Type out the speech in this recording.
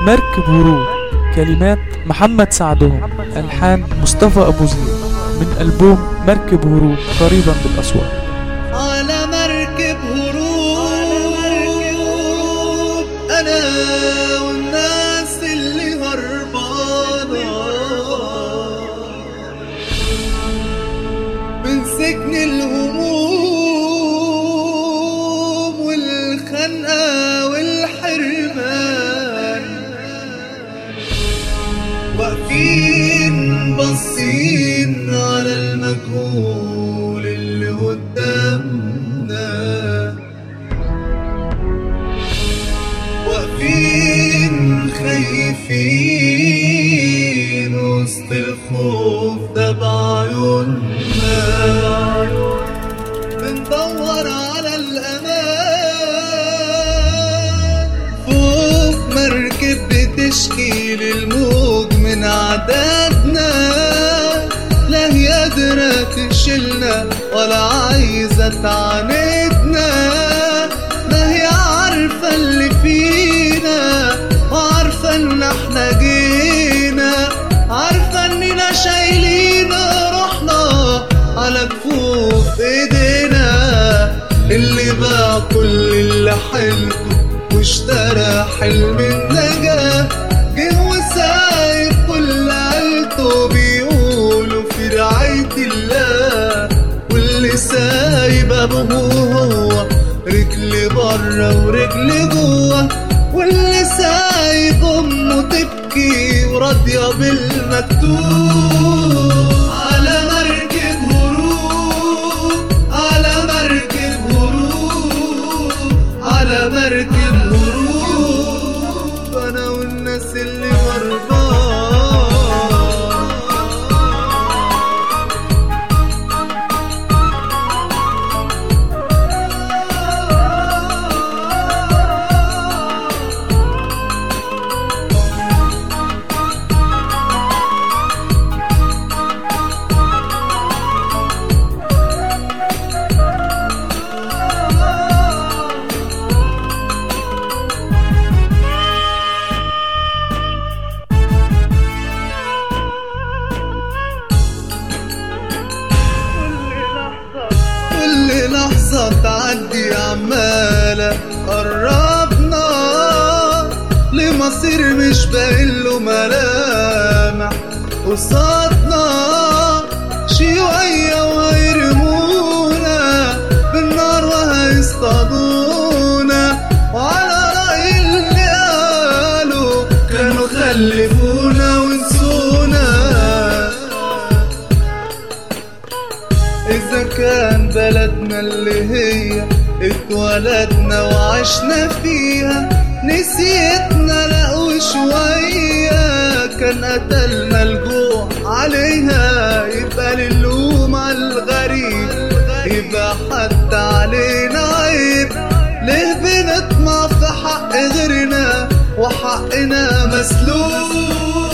مركب هروب كلمات محمد سعدهم ألحان مصطفى أبو زيد من ألبوم مركب هروب قريبا بالأسواق على مركب هروب انا والناس اللي هربانة من سجن الهموم والخنقة والحرمان واقفين باصين على المجهول اللي قدامنا واقفين خايفين وسط الخوف ده بعيوننا بندور على الأمان فوق مركب بتشكي للموج من عددنا لا هي قادرة تشيلنا ولا عايزة تعاندنا ما هي عارفة اللي فينا وعارفة ان احنا جينا عارفة اننا شايلين روحنا على كفوف ايدينا اللي باع كل اللي حلته واشترى حلم النجاة جه وسايب كل عيلته بيقولوا في رعاية الله واللي سايب ابوه هو رجل بره ورجل جوه واللي سايب امه تبكي وراضيه بالمكتوب على مركب هروب على مركب هروب على مركب هروب انا والناس اللي هربانه كل لحظة تعدي عمالة قربنا لمصير مش باقيله ملامح قصادنا شوية وهيرمونا بالنار وهيصطادونا وعلى رأي اللي قالوا كانوا خلفونا ونسونا إذا كان بلدنا اللي هي اتولدنا وعشنا فيها نسيتنا لا وشوية كان قتلنا الجوع عليها يبقى للوم على الغريب يبقى حتى علينا عيب ليه بنطمع في حق غيرنا وحقنا مسلوب